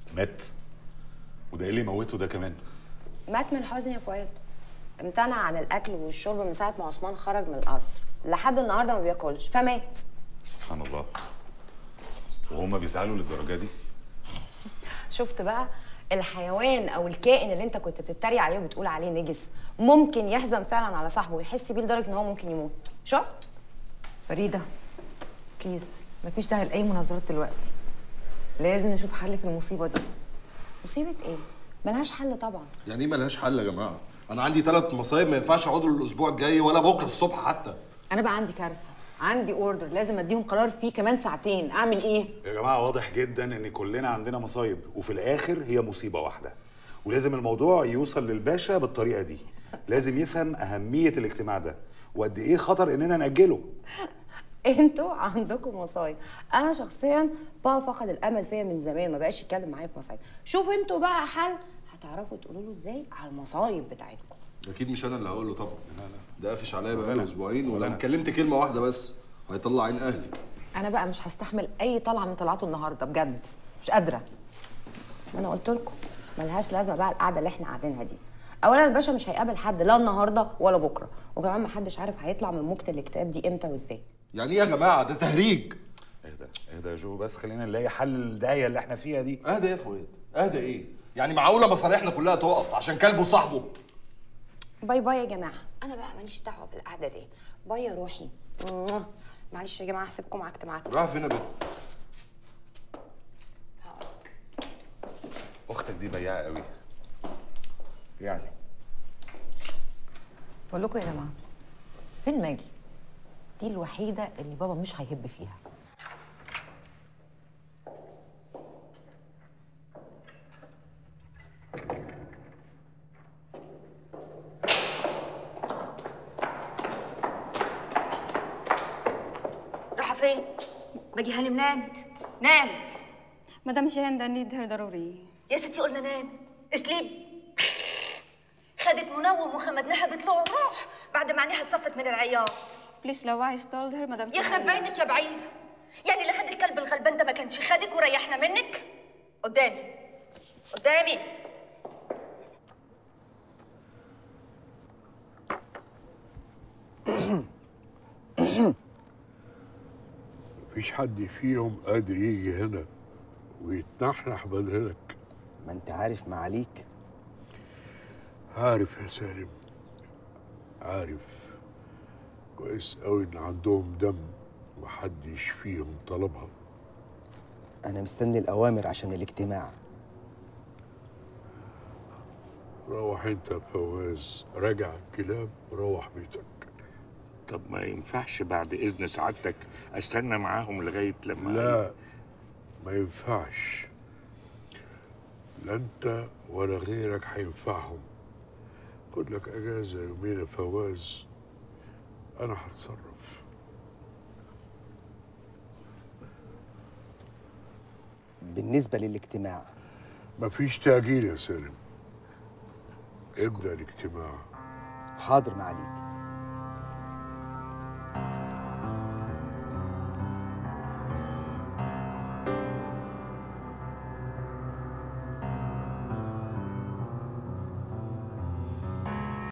مات وده ايه اللي موته ده كمان مات من الحزن يا فؤاد امتنع عن الاكل والشرب من ساعه ما عثمان خرج من القصر لحد النهارده ما بياكلش فمات سبحان الله وهما بيزعلوا للدرجه دي شفت بقى الحيوان او الكائن اللي انت كنت بتتريق عليه وبتقول عليه نجس ممكن يحزن فعلا على صاحبه ويحس بيه لدرجه ان هو ممكن يموت شفت فريده بليز مفيش داعي لاي مناظرات دلوقتي لازم نشوف حل في المصيبه دي مصيبه ايه ملهاش حل طبعا يعني ايه ملهاش حل يا جماعه انا عندي ثلاث مصايب ما ينفعش اقعدوا الاسبوع الجاي ولا بكره الصبح حتى انا بقى عندي كارثه عندي اوردر لازم اديهم قرار فيه كمان ساعتين اعمل ايه يا جماعه واضح جدا ان كلنا عندنا مصايب وفي الاخر هي مصيبه واحده ولازم الموضوع يوصل للباشا بالطريقه دي لازم يفهم اهميه الاجتماع ده وقد ايه خطر اننا ناجله انتوا عندكم مصايب انا شخصيا بقى فقد الامل فيا من زمان ما بقاش يتكلم معايا في مصايب شوفوا انتوا بقى حل هتعرفوا تقولوا له ازاي على المصايب بتاعتكم اكيد مش انا اللي هقول له طبعا ده قافش عليا بقاله أنا. اسبوعين ولا ولو أنا. اتكلمت كلمه واحده بس هيطلع عين اهلي انا بقى مش هستحمل اي طلعه من طلعاته النهارده بجد مش قادره ما انا قلت لكم ملهاش لازمه بقى القعده اللي احنا قاعدينها دي اولا الباشا مش هيقابل حد لا النهارده ولا بكره وكمان محدش عارف هيطلع من موجه الاكتئاب دي امتى وازاي يعني ايه يا جماعه ده تهريج اهدى اهدى يا جو بس خلينا نلاقي حل للداعيه اللي احنا فيها دي اهدى يا فؤاد اهدى ايه يعني معقوله مصالحنا كلها تقف عشان كلب وصاحبه باي باي يا جماعه انا بقى ماليش دعوه بالقعده دي باي يا روحي موah. معلش يا جماعه هسيبكم على اجتماعاتكم رايح فين يا بنت اختك دي بياعه قوي يعني بقول لكم يا جماعه فين ماجي دي الوحيده اللي بابا مش هيهب فيها رايحة فين؟ باجي هانم نامت نامت مدام جيهان ده ندهر ضروري يا ستي قلنا نامت اسليب خدت منوم وخمدناها بطلوع الروح بعد ما عينيها اتصفت من العياط بليز لو عايز told her مدام يخرب جيهان بيتك يا بعيدة يعني اللي خد الكلب الغلبان ده ما كانش خدك وريحنا منك قدامي قدامي مفيش حد فيهم قادر يجي هنا ويتنحنح بدلك ما انت عارف معاليك عارف يا سالم عارف كويس قوي ان عندهم دم محدش فيهم طلبها انا مستني الاوامر عشان الاجتماع روح انت يا فواز راجع الكلاب روح بيتك طب ما ينفعش بعد اذن سعادتك استنى معاهم لغايه لما لا ما ينفعش لا انت ولا غيرك هينفعهم خد لك اجازه يومين يا فواز انا هتصرف بالنسبه للاجتماع مفيش تأجيل يا سالم ابدأ الاجتماع حاضر معاليك